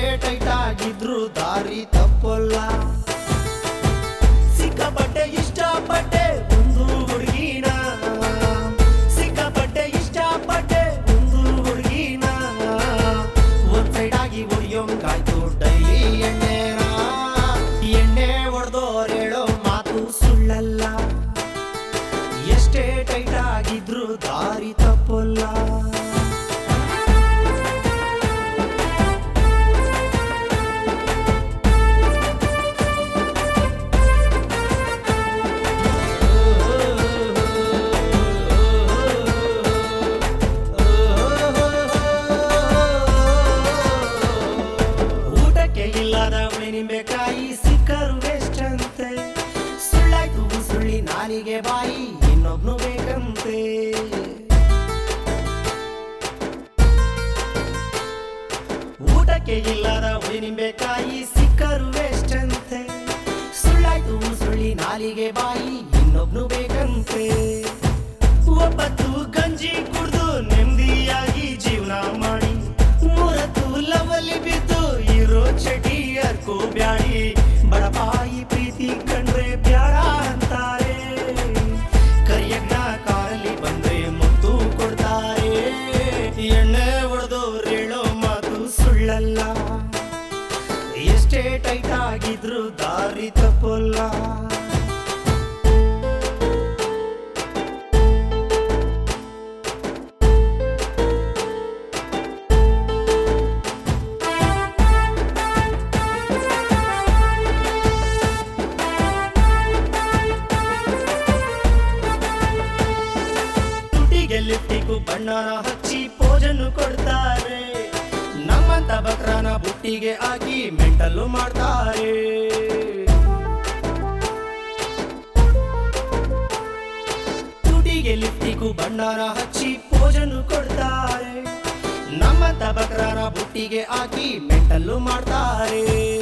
ಎಷ್ಟೇ ಟೈಟ್ ಆಗಿದ್ರು ದಾರಿ ತಪ್ಪಲ್ಲ ಸಿಕ್ಕಾಪಟ್ಟೆ ಇಷ್ಟಪಟ್ಟೆ ಒಂದು ಹುಡುಗಿನ ಸಿಕ್ಕಾಪಟ್ಟೆ ಇಷ್ಟಪಟ್ಟೆ ಒಂದು ಹುಡುಗಿನ ಒಂದ್ ಸೈಡ್ ಆಗಿ ಒಯ್ಯೋಂಗಾಯ್ತು ಡೈಲಿ ಎಣ್ಣೆನ ಎಣ್ಣೆ ಹೊಡೆದೋರ್ ಹೇಳೋ ಮಾತು ಸುಳ್ಳಲ್ಲ ಎಷ್ಟೇ ಟೈಟ್ ಆಗಿದ್ರು ದಾರಿ ತಪ್ಪಲ್ಲ ಊಟಕ್ಕೆ ಇಲ್ಲದ ನಿಂಬೆಕಾಯಿ ಸಿಕ್ಕರು ವೇಸ್ಟ್ ಅಂತೆ ಸುಳ್ಳಾಯ್ತು ಸುಳ್ಳಿ ನಾಲಿಗೆ ಬಾಯಿ ಇನ್ನೊಬ್ನು ಬೇಕಂತೆ ಊಟಕ್ಕೆ ಇಲ್ಲದ ನಿಂಬೆಕಾಯಿ ಸಿಕ್ಕರು ವೇಸ್ಟ್ ಅಂತೆ ಸುಳ್ಳಾಯ್ತು ಸುಳ್ಳಿ ನಾಲಿಗೆ ಬಾಯಿ ಇನ್ನೊಬ್ನು ಬೇಕಂತೆ ಒಬ್ಬತ್ತು ಗಂಜಿ ಕುಡ್ದು ನೆಮ್ಮದಿಯಾಗಿ ಜೀವನ ಮಾಡಿ ಮೂರತ್ತು ಲವಲಿ ಬಿದ್ದು ಇರೋ ಚಟಿ ಅರ್ಕೋ ಬ್ಯಾಡಿ ಬಡಪಾಯಿ ಪ್ರೀತಿ ಕಂಡ್ರೆ ಬ್ಯಾಡ ಅಂತಾರೆ ಕರಿಯಗ್ನ ಕಾರಲ್ಲಿ ಬಂದ್ರೆ ಮುತ್ತು ಕೊಡ್ತಾರೆ ಎಣ್ಣೆ ಹೊಡೆದವ್ರು ಹೇಳೋ ಮಾತು ಸುಳ್ಳಲ್ಲ ಎಷ್ಟೇ ಟೈಟ್ ಆಗಿದ್ರು ದಾರಿ ತಪ್ಪಲ್ಲ ತುಟಿಗೆ ಲಿಫ್ಟಿಗೂ ಬಣ್ಣನ ಹಚ್ಚಿ ಪೋಜನ್ನು ಕೊಡ್ತಾರೆ ನಮ್ಮಂತ ಬಕ್ರನ ಬುಟ್ಟಿಗೆ ಹಾಕಿ ಮೆಂಟಲ್ಲು ಮಾಡ್ತಾರೆ ತುಟಿಗೆ ಲಿಫ್ಟಿಗೂ ಬಣ್ಣನ ಹಚ್ಚಿ ಪೋಜನ್ನು ಕೊಡ್ತಾರೆ ನಮ್ಮಂತ ಬಕ್ರನ ಬುಟ್ಟಿಗೆ ಹಾಕಿ ಮೆಂಟಲ್ಲು ಮಾಡ್ತಾರೆ